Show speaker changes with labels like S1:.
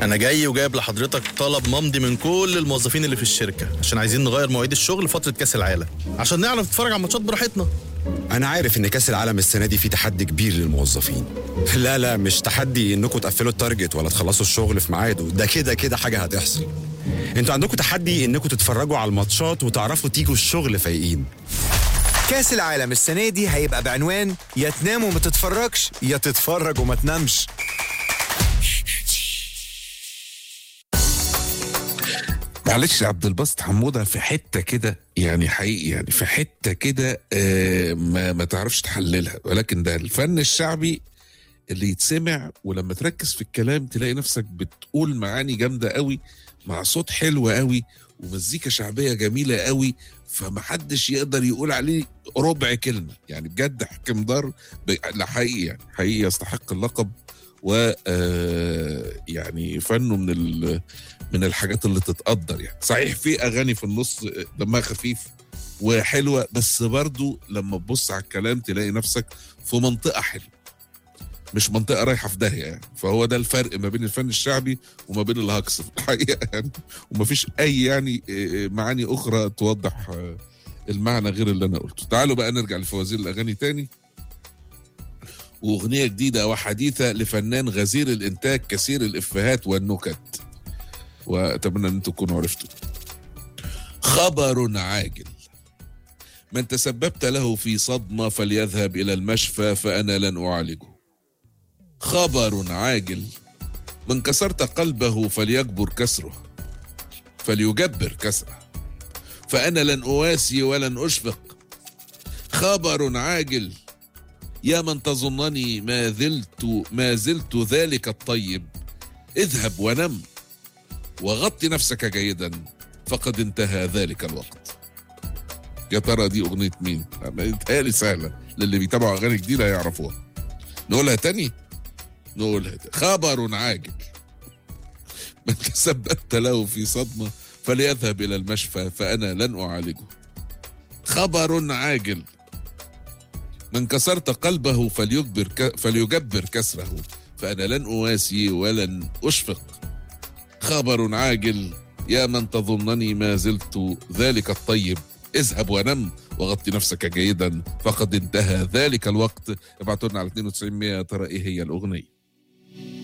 S1: انا جاي وجايب لحضرتك طلب ممضي من كل الموظفين اللي في الشركه عشان عايزين نغير مواعيد الشغل فتره كاس العالم عشان نعرف نتفرج على الماتشات براحتنا
S2: انا عارف ان كاس العالم السنه دي فيه تحدي كبير للموظفين لا لا مش تحدي انكم تقفلوا التارجت ولا تخلصوا الشغل في ميعاده ده كده كده حاجه هتحصل انتوا عندكم تحدي انكم تتفرجوا على الماتشات وتعرفوا تيجوا الشغل فايقين
S3: كاس العالم السنة دي هيبقى بعنوان يا تنام وما تتفرجش يا تتفرج وما تنامش
S4: معلش يا عبد الباسط حموده في حته كده يعني حقيقي يعني في حته كده آه، ما, ما تعرفش تحللها ولكن ده الفن الشعبي اللي يتسمع ولما تركز في الكلام تلاقي نفسك بتقول معاني جامده قوي مع صوت حلو قوي ومزيكا شعبيه جميله قوي فمحدش يقدر يقول عليه ربع كلمه يعني بجد حكم دار ب... لا حقيقي يعني حقيقي يستحق اللقب و آه، يعني فنه من ال... من الحاجات اللي تتقدر يعني صحيح في اغاني في النص دمها خفيف وحلوه بس برضو لما تبص على الكلام تلاقي نفسك في منطقه حلوه مش منطقه رايحه في داهيه يعني فهو ده الفرق ما بين الفن الشعبي وما بين الهجص في الحقيقه يعني ومفيش اي يعني آه، معاني اخرى توضح آه، المعنى غير اللي انا قلته تعالوا بقى نرجع لفوازير الاغاني تاني واغنيه جديده وحديثه لفنان غزير الانتاج كثير الافيهات والنكت واتمنى ان انتم تكونوا عرفتوا خبر عاجل من تسببت له في صدمه فليذهب الى المشفى فانا لن اعالجه خبر عاجل من كسرت قلبه فليجبر كسره فليجبر كسره فانا لن اواسي ولن اشفق خبر عاجل يا من تظنني ما زلت ما زلت ذلك الطيب اذهب ونم وغطي نفسك جيدا فقد انتهى ذلك الوقت يا ترى دي اغنيه مين؟ متهيألي سهله للي بيتابعوا اغاني جديده يعرفوها نقولها تاني نقولها تاني. خبر عاجل من تسببت له في صدمه فليذهب الى المشفى فانا لن اعالجه خبر عاجل من كسرت قلبه فليجبر ك... فليجبر كسره فانا لن اواسي ولن اشفق خبر عاجل يا من تظنني ما زلت ذلك الطيب اذهب ونم وغطي نفسك جيدا فقد انتهى ذلك الوقت ابعتوا لنا على 92 100 ترى ايه هي الاغنيه